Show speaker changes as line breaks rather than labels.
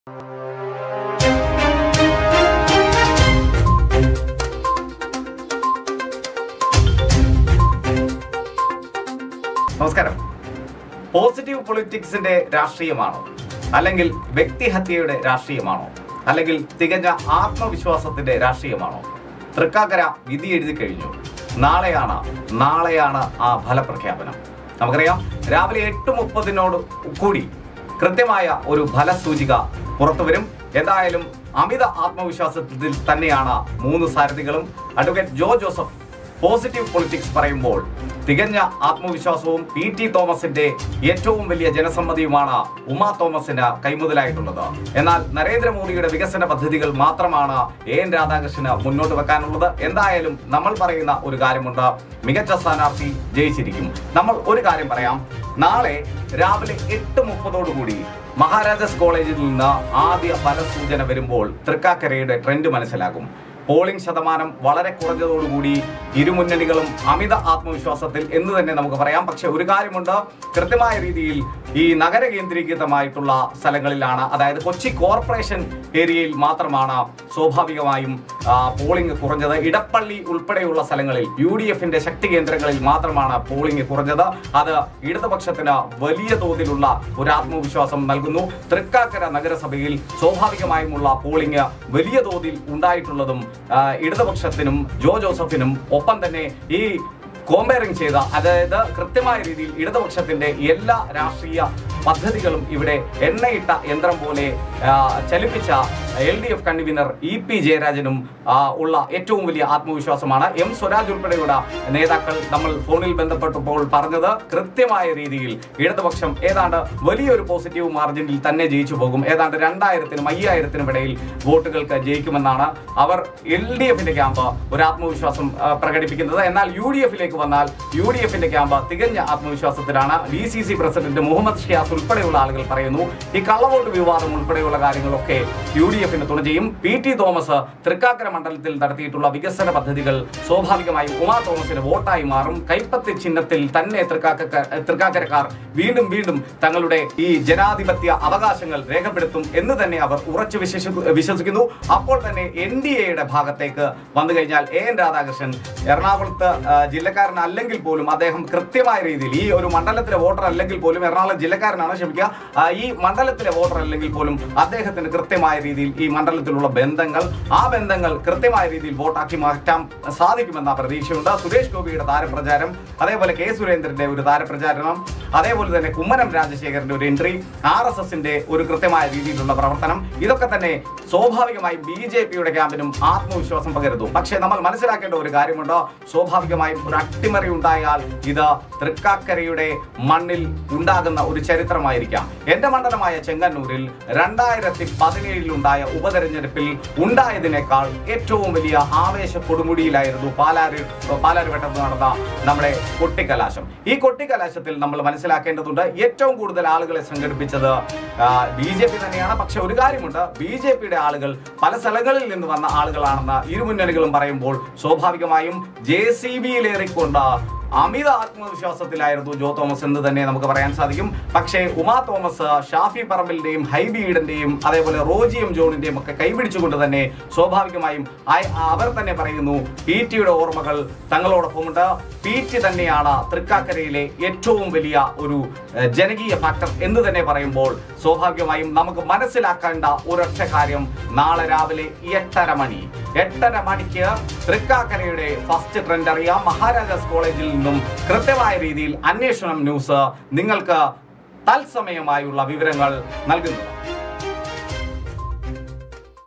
നമസ്കാരം പോസിറ്റീവ് പൊളിറ്റിക്സിന്റെ രാഷ്ട്രീയമാണോ അല്ലെങ്കിൽ വ്യക്തിഹത്യയുടെ രാഷ്ട്രീയമാണോ അല്ലെങ്കിൽ തികഞ്ഞ ആത്മവിശ്വാസത്തിന്റെ രാഷ്ട്രീയമാണോ തൃക്കാക്കര വിധി എഴുതി കഴിഞ്ഞു നാളെയാണ് നാളെയാണ് ആ ഫലപ്രഖ്യാപനം നമുക്കറിയാം രാവിലെ എട്ട് മുപ്പതിനോട് കൂടി കൃത്യമായ ഒരു ഫലസൂചിക പുറത്തുവരും എന്തായാലും അമിത ആത്മവിശ്വാസത്തിൽ തന്നെയാണ് മൂന്ന് സാരഥികളും advocate Jo Joseph positive politics പറയുമ്പോൾ തികഞ്ഞ ആത്മവിശ്വാസവും പി ടി തോമസിന്റെ ഏറ്റവും വലിയ ജനസമ്മതിയുമാണ് ഉമാ തോമസിന് കൈമുതലായിട്ടുള്ളത് എന്നാൽ നരേന്ദ്രമോദിയുടെ വികസന പദ്ധതികൾ മാത്രമാണ് എ എൻ രാധാകൃഷ്ണന് മുന്നോട്ട് വെക്കാനുള്ളത് എന്തായാലും നമ്മൾ പറയുന്ന ഒരു കാര്യമുണ്ട് മികച്ച സ്ഥാനാർത്ഥി ജയിച്ചിരിക്കും നമ്മൾ ഒരു കാര്യം പറയാം നാളെ രാവിലെ എട്ട് മുപ്പതോടുകൂടി മഹാരാജാസ് കോളേജിൽ നിന്ന് ആദ്യ ഫലസൂചന വരുമ്പോൾ തൃക്കാക്കരയുടെ ട്രെൻഡ് മനസ്സിലാകും പോളിംഗ് ശതമാനം വളരെ കുറഞ്ഞതോടുകൂടി ഇരുമുന്നണികളും അമിത ആത്മവിശ്വാസത്തിൽ എന്ന് തന്നെ നമുക്ക് പറയാം പക്ഷെ ഒരു കാര്യമുണ്ട് കൃത്യമായ രീതിയിൽ ഈ നഗര കേന്ദ്രീകൃതമായിട്ടുള്ള സ്ഥലങ്ങളിലാണ് അതായത് കൊച്ചി കോർപ്പറേഷൻ ഏരിയയിൽ മാത്രമാണ് സ്വാഭാവികമായും ആ, പോളിംഗ് കുറഞ്ഞത് ഇടപ്പള്ളി ഉൾപ്പെടെയുള്ള സ്ഥലങ്ങളിൽ യു ഡി എഫിന്റെ ശക്തി കേന്ദ്രങ്ങളിൽ മാത്രമാണ് പോളിംഗ് കുറഞ്ഞത് അത് ഇടതുപക്ഷത്തിന് വലിയ തോതിലുള്ള ഒരു ആത്മവിശ്വാസം നൽകുന്നു തൃക്കാക്കര നഗരസഭയിൽ സ്വാഭാവികമായുമുള്ള പോളിംഗ് വലിയ തോതിൽ ഉണ്ടായിട്ടുള്ളതും ആ, ഇടതുപക്ഷത്തിനും ജോ ജോസഫിനും ഒപ്പം തന്നെ ഈ കോമ്പയറിംഗ് ചെയ്ത അതായത് കൃത്യമായ രീതിയിൽ ഇടതുപക്ഷത്തിന്റെ എല്ലാ രാഷ്ട്രീയ പദ്ധതികളും ഇവിടെ എണ്ണയിട്ട യന്ത്രം പോലെ ആ, ചലിപ്പിച്ച L D F convener E P ജയരാജനും ആ, ഉള്ള ഏറ്റവും വലിയ ആത്മവിശ്വാസമാണ് എം സ്വരാജ് ഉൾപ്പെടെയുള്ള നേതാക്കൾ നമ്മൾ ഫോണിൽ ബന്ധപ്പെട്ടപ്പോൾ പറഞ്ഞത് കൃത്യമായ രീതിയിൽ ഇടതുപക്ഷം ഏതാണ്ട് വലിയൊരു പോസിറ്റീവ് മാർജിനിൽ തന്നെ ജയിച്ചു പോകും ഏതാണ്ട് രണ്ടായിരത്തിനും അയ്യായിരത്തിനും ഇടയിൽ വോട്ടുകൾക്ക് ജയിക്കുമെന്നാണ് അവർ എൽ ഡി എഫിന്റെ ക്യാമ്പ് ഒരു ആത്മവിശ്വാസം ആ, പ്രകടിപ്പിക്കുന്നത് എന്നാൽ യു ഡി എഫിലേക്ക് വന്നാൽ യു ഡി എഫിന്റെ ക്യാമ്പ് തികഞ്ഞ ആത്മവിശ്വാസത്തിലാണ് D C C president Muhammad Shiyas ഉൾപ്പെടെയുള്ള ആളുകൾ പറയുന്നു ഈ കള്ളവോട്ട് വിവാദം ഉൾപ്പെടെയുള്ള കാര്യങ്ങളൊക്കെ യു ഡി എഫിന് തുണ ചെയ്യും പി ടി തോമസ് തൃക്കാക്കര മണ്ഡലത്തിൽ നടത്തിയിട്ടുള്ള വികസന പദ്ധതികൾ സ്വാഭാവികമായും ഉമാ തോമസിന് വോട്ടായി മാറും കൈപ്പത്തി ചിഹ്നത്തിൽ തന്നെ തൃക്കാക്ക തൃക്കാക്കരക്കാർ വീണ്ടും വീണ്ടും തങ്ങളുടെ ഈ ജനാധിപത്യ അവകാശങ്ങൾ രേഖപ്പെടുത്തും എന്ന് തന്നെ അവർ ഉറച്ചു വിശ്വസി- വിശ്വസിക്കുന്നു അപ്പോൾ തന്നെ എൻ ഡി എയുടെ ഭാഗത്തേക്ക് വന്നു കഴിഞ്ഞാൽ എ എൻ രാധാകൃഷ്ണൻ എറണാകുളത്ത് ആ, ജില്ലക്കാരനല്ലെങ്കിൽ പോലും അദ്ദേഹം കൃത്യമായ രീതിയിൽ ഈ ഒരു മണ്ഡലത്തിലെ വോട്ടർ അല്ലെങ്കിൽ പോലും എറണാകുളം ജില്ലക്കാരനാണ് ക്ഷമിക്കുക ആ, ഈ മണ്ഡലത്തിലെ വോട്ടർ അല്ലെങ്കിൽ പോലും അദ്ദേഹത്തിന് കൃത്യമായ രീതിയിൽ ഈ മണ്ഡലത്തിലുള്ള ബന്ധങ്ങൾ ആ ബന്ധങ്ങൾ കൃത്യമായ രീതിയിൽ വോട്ടാക്കി മാറ്റാൻ സാധിക്കുമെന്ന പ്രതീക്ഷയുണ്ട് സുരേഷ് ഗോപിയുടെ താരപ്രചാരം അതേപോലെ കെ സുരേന്ദ്രന്റെ ഒരു താരപ്രചാരണം അതേപോലെ തന്നെ കുമ്മനം രാജശേഖരന്റെ ഒരു എൻട്രി ആർ എസ് എസിന്റെ ഒരു കൃത്യമായ രീതിയിലുള്ള പ്രവർത്തനം ഇതൊക്കെ തന്നെ സ്വാഭാവികമായി ബി ജെ പിയുടെ ക്യാമ്പിനും ആത്മവിശ്വാസം പകരുന്നു പക്ഷേ നമ്മൾ മനസ്സിലാക്കേണ്ട ഒരു കാര്യമുണ്ട് സ്വാഭാവികമായും ഒരു അട്ടിമറി ഉണ്ടായാൽ ഇത് തൃക്കാക്കരയുടെ മണ്ണിൽ ഉണ്ടാകുന്ന ഒരു ചരിത്രമായിരിക്കാം എന്റെ മണ്ഡലമായ ചെങ്ങന്നൂരിൽ രണ്ടായിരത്തി പതിനേഴിലുണ്ടായ ഉപതെരഞ്ഞെടുപ്പിൽ ഉണ്ടായതിനേക്കാൾ ഏറ്റവും വലിയ ആവേശ കൊടുമുടിയിലായിരുന്നു പാലാരി പാലാരിവട്ടത്ത് നടന്ന നമ്മുടെ കൊട്ടിക്കലാശം ഈ കൊട്ടിക്കലാശത്തിൽ നമ്മൾ മനസ്സിലാക്കേണ്ടതുണ്ട് ഏറ്റവും കൂടുതൽ ആളുകളെ സംഘടിപ്പിച്ചത് ബി ജെ പി തന്നെയാണ് പക്ഷെ ഒരു കാര്യമുണ്ട് ബി ജെ പിയുടെ ആളുകൾ പല സ്ഥലങ്ങളിൽ നിന്ന് വന്ന ആളുകളാണെന്ന് ഇരുമുന്നണികളും പറയുമ്പോൾ സ്വാഭാവികമായും ജെ സി ബിയിലേറിക്കൊണ്ട് അമിത ആത്മവിശ്വാസത്തിലായിരുന്നു ജോ തോമസ് എന്ന് തന്നെ നമുക്ക് പറയാൻ സാധിക്കും പക്ഷേ ഉമാ തോമസ് ഷാഫി പറമ്പലിന്റെയും ഹൈബി ഈഡന്റെയും അതേപോലെ റോജി എം ജോണിന്റെയും ഒക്കെ കൈപിടിച്ചുകൊണ്ട് തന്നെ സ്വാഭാവികമായും അയ- അവർ തന്നെ പറയുന്നു പി ടിയുടെ ഓർമ്മകൾ തങ്ങളോടൊപ്പമുണ്ട് പി ടി തന്നെയാണ് തൃക്കാക്കരയിലെ ഏറ്റവും വലിയ ഒരു ഏഹ്, ജനകീയ ഫാക്ടർ എന്ന് തന്നെ പറയുമ്പോൾ സ്വാഭാവികമായും നമുക്ക് മനസ്സിലാക്കേണ്ട ഒരൊറ്റ കാര്യം നാളെ രാവിലെ എട്ടര മണി എട്ടര മണിക്ക് തൃക്കാക്കരയുടെ ഫസ്റ്റ് ട്രെൻഡ് അറിയാം മഹാരാജാസ് കോളേജിൽ നിന്നും കൃത്യമായ രീതിയിൽ അന്വേഷണം ന്യൂസ് നിങ്ങൾക്ക് തത്സമയമായുള്ള വിവരങ്ങൾ നൽകുന്നു